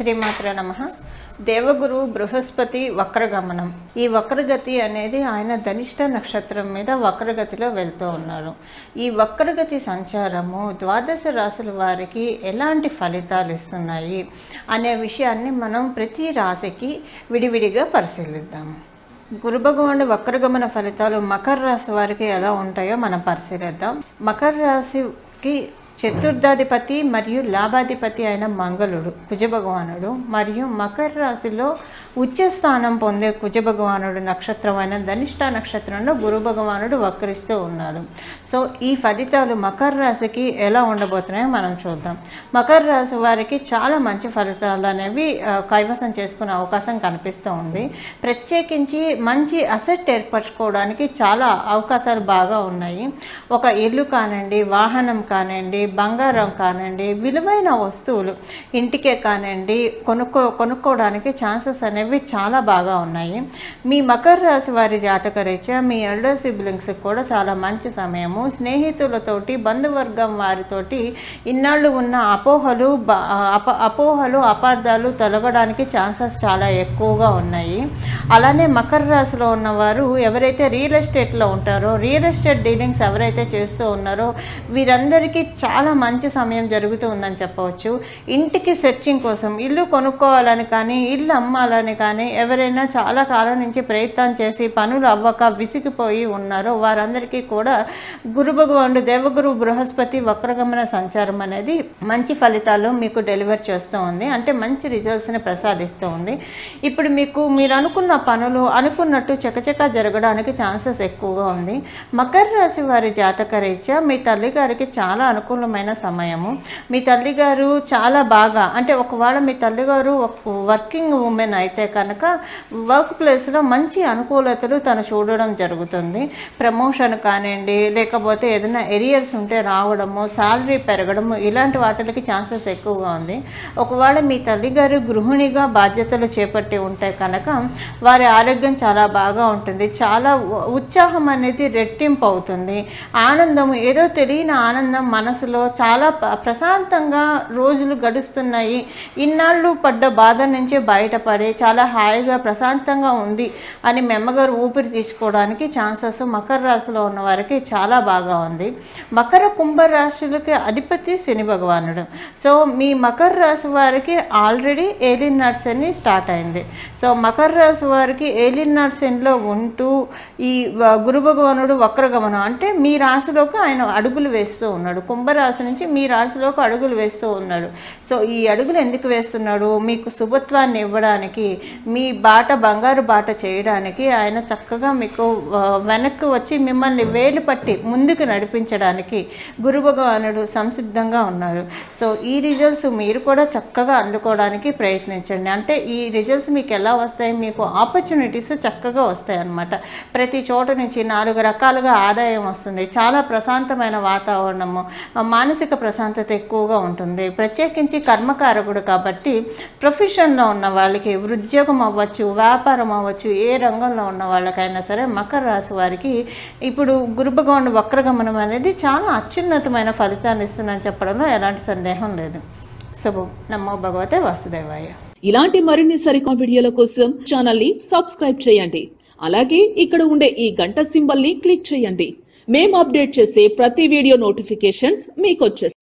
శ్రీమాత్ర నమ దేవగురు బృహస్పతి వక్రగమనం ఈ వక్రగతి అనేది ఆయన ధనిష్ట నక్షత్రం మీద వక్రగతిలో వెళ్తూ ఉన్నారు ఈ వక్రగతి సంచారము ద్వాదశ రాశుల వారికి ఎలాంటి ఫలితాలు ఇస్తున్నాయి అనే విషయాన్ని మనం ప్రతి రాశికి విడివిడిగా పరిశీలిద్దాము గురు భగవానుడి వక్రగమన ఫలితాలు మకర రాశి వారికి ఎలా ఉంటాయో మనం పరిశీలిద్దాం మకర రాశికి చతుర్థాధిపతి మరియు లాభాధిపతి అయిన మంగళుడు కుజ భగవానుడు మరియు మకర రాశిలో ఉచ్చ స్థానం పొందే కుజ భగవానుడు నక్షత్రమైన ధనిష్ట నక్షత్రంలో గురు భగవానుడు వక్రిస్తూ ఉన్నాడు సో ఈ ఫలితాలు మకర రాశికి ఎలా ఉండబోతున్నాయో మనం చూద్దాం మకర రాశి వారికి చాలా మంచి ఫలితాలు అనేవి ఆ, కైవసం చేసుకునే అవకాశం కనిపిస్తూ ఉంది ప్రత్యేకించి మంచి అసెట్ ఏర్పరచుకోవడానికి చాలా అవకాశాలు బాగా ఉన్నాయి ఒక ఇల్లు కానివ్వండి వాహనం కానివ్వండి బంగారం కానివ్వండి విలువైన వస్తువులు ఇంటికే కానివ్వండి కొనుక్కో కొనుక్కోవడానికి ఛాన్సెస్ అనేవి చాలా బాగా ఉన్నాయి మీ మకర రాశి వారి జాతక రీత్యా మీ ఎల్డర్ సిబ్లింగ్స్కి కూడా చాలా మంచి సమయము స్నేహితులతోటి బంధువర్గం వారితోటి ఇన్నాళ్ళు ఉన్న అపోహలు బ- అప అపోహలు అపార్థాలు తొలగడానికి ఛాన్సెస్ చాలా ఎక్కువగా ఉన్నాయి అలానే మకర రాశిలో ఉన్నవారు ఎవరైతే రియల్ ఎస్టేట్లో ఉంటారో రియల్ ఎస్టేట్ డీలింగ్స్ ఎవరైతే చేస్తూ ఉన్నారో వీరందరికీ చాలా మంచి సమయం జరుగుతూ ఉందని చెప్పవచ్చు ఇంటికి సెర్చింగ్ కోసం ఇల్లు కొనుక్కోవాలని కానీ ఇల్లు అమ్మాలని కానీ ఎవరైనా చాలా కాలం నుంచి ప్రయత్నం చేసి పనులు అవ్వక విసిగిపోయి ఉన్నారో వారందరికీ కూడా గురు భగవానుడు దేవగురు బృహస్పతి వక్రగమన సంచారం అనేది మంచి ఫలితాలు మీకు డెలివర్ చేస్తూ ఉంది అంటే మంచి రిజల్ట్స్ని ప్రసాదిస్తూ ఉంది ఇప్పుడు మీకు మీరు అనుకున్న పనులు అనుకున్నట్టు చకచకా జరగడానికి ఛాన్సెస్ ఎక్కువగా ఉంది మకర రాశి వారి జాతక రీత్యా మీ తల్లిగారికి చాలా అనుకూలమైన సమయము మీ తల్లిగారు చాలా బాగా అంటే ఒకవేళ మీ తల్లిగారు ఒక వర్కింగ్ ఉమెన్ అయితే కనుక వర్క్ ప్లేస్లో మంచి అనుకూలతలు తను చూడడం జరుగుతుంది ప్రమోషన్ కానివ్వండి లేకపోతే ఏదైనా ఎరియర్స్ ఉంటే రావడము శాలరీ పెరగడము ఇలాంటి వాటికి ఛాన్సెస్ ఎక్కువగా ఉంది ఒకవేళ మీ తల్లిగారు గృహిణిగా బాధ్యతలు చేపట్టి ఉంటే కనుక వారి ఆరోగ్యం చాలా బాగా ఉంటుంది చాలా ఉ- ఉత్సాహం అనేది రెట్టింపు అవుతుంది ఆనందం ఏదో తెలియని ఆనందం మనసులో చాలా ప- ప్రశాంతంగా రోజులు గడుస్తున్నాయి ఇన్నాళ్ళు పడ్డ బాధ నుంచి బయటపడి చాలా హాయిగా ప్రశాంతంగా ఉంది అని మెమ్మగారు ఊపిరి తీసుకోవడానికి ఛాన్సెస్ మకర రాశిలో ఉన్న వారికి చాలా బాగా ఉంది మకర కుంభ రాశులకి అధిపతి శని భగవానుడు సో మీ మకర రాశి వారికి ఆల్రెడీ ఏలిన్ నట్స్ అని స్టార్ట్ అయింది సో మకర రాశి వారికి ఏలిన్ నట్స్ లో ఉంటూ ఈ వ- గురు భగవానుడు వక్రగమనం అంటే మీ రాశిలోకి ఆయన అడుగులు వేస్తూ ఉన్నాడు కుంభరాశి నుంచి మీ రాశిలోకి అడుగులు వేస్తూ ఉన్నాడు సో ఈ అడుగులు ఎందుకు వేస్తున్నాడు మీకు శుభత్వాన్ని ఇవ్వడానికి మీ బాట బంగారు బాట చేయడానికి ఆయన చక్కగా మీకు ఆ, వెనక్కి వచ్చి మిమ్మల్ని వేలు పట్టి ముందుకు నడిపించడానికి గురు భగవానుడు సంసిద్ధంగా ఉన్నారు సో ఈ రిజల్ట్స్ మీరు కూడా చక్కగా అందుకోవడానికి ప్రయత్నించండి అంటే ఈ రిజల్ట్స్ మీకు ఎలా వస్తాయి మీకు ఆపర్చునిటీస్ చక్కగా వస్తాయి అన్నమాట ప్రతి చోట నుంచి నాలుగు రకాలుగా ఆదాయం వస్తుంది చాలా ప్రశాంతమైన వాతావరణము ఆ, మానసిక ప్రశాంతత ఎక్కువగా ఉంటుంది ప్రత్యేకించి కర్మకారకుడు కాబట్టి ప్రొఫెషన్లో ఉన్న వాళ్ళకి ఉద్యోగం అవ్వచ్చు వ్యాపారం అవ్వచ్చు ఏ రంగంలో ఉన్న వాళ్ళకైనా సరే మకర రాశి వారికి ఇప్పుడు గురు భగవానుడు వక్రగమనం అనేది చాలా అత్యున్నతమైన ఫలితాన్ని ఇస్తుందని చెప్పడంలో ఎలాంటి సందేహం లేదు శుభం నమో భగవతే వాసుదేవాయ ఇలాంటి మరిన్ని సరికొత్త వీడియోల కోసం ఛానల్ ని సబ్స్క్రైబ్ చేయండి అలాగే ఇక్కడ ఉండే ఈ గంట సింబల్ ని క్లిక్ చేయండి మేము అప్డేట్ చేసే ప్రతి వీడియో నోటిఫికేషన్స్ మీకు వచ్చేస్తాయి